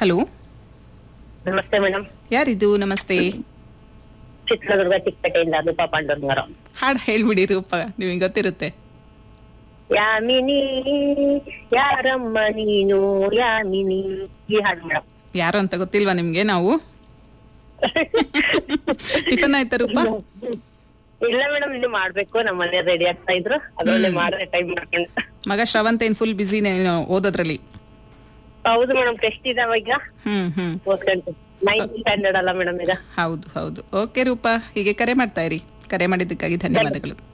hello ನಮಸ್ತೆ madam ಯಾರಿದು ನಮಸ್ತೆ ಚಿತ್ರದುರ್ಗ ಚಿಕ್ಕಪೇಟೆಯಿಂದ ರೂಪಾ ಪಾಂಡೂರ್ನವರ ಹಾಡು ಹೇಳ್ಬಿಡಿ ರೂಪ ನಿಮಗೆ ಗೊತ್ತಿರುತ್ತೆ ಯಾಮಿನಿ ಯಾರಮ್ಮ ನೀನು ಯಾಮಿನಿ ಈ ಹಾಡು ಮೇಡಮ್ ಯಾರು ಅಂತ ಗೊತ್ತಿಲ್ವಾ ನಿಮ್ಗೆ ನಾವು ಟಿಫನ್ ಆಯ್ತಾ ರೂಪ ಇಲ್ಲ ಮೇಡಮ್ ಇನ್ನು ಮಾಡ್ಬೇಕು ನಮ್ಮ ಮನೆ ರೆಡಿ ಆಗ್ತಾ ಇದ್ರು ಅದ್ರಲ್ಲೇ ಮಾಡಿದ್ರೆ ಟೈಮ್ ಮಾಡ್ಕೊಂಡು ಮಗ ಶ್ರವಂತ ಏನ್ ಫುಲ್ ಬಿಸಿನೇ ಓದೋದ್ರಲ್ಲಿ ಹೌದು ಮೇಡಮ್ ಟೆಸ್ಟ್ ಇದಾವ ಈಗ ಹ್ಮ್ ಹ್ಮ್ ಓದ್ಕೊಂಡು ನೈನ್ತ್ ಸ್ಟ್ಯಾಂಡರ್ಡ್ ಅಲ್ಲ ಮೇಡಮ್ ಈಗ ಹೌದು ಹೌದು ಓಕೆ ರೂಪ ಹೀಗೆ ಕರೆ ಮಾಡ್ತಾ ಇರಿ ಕರೆ ಮಾಡಿದ್ದಕ್ಕಾಗಿ ಧನ್ಯವಾದಗಳು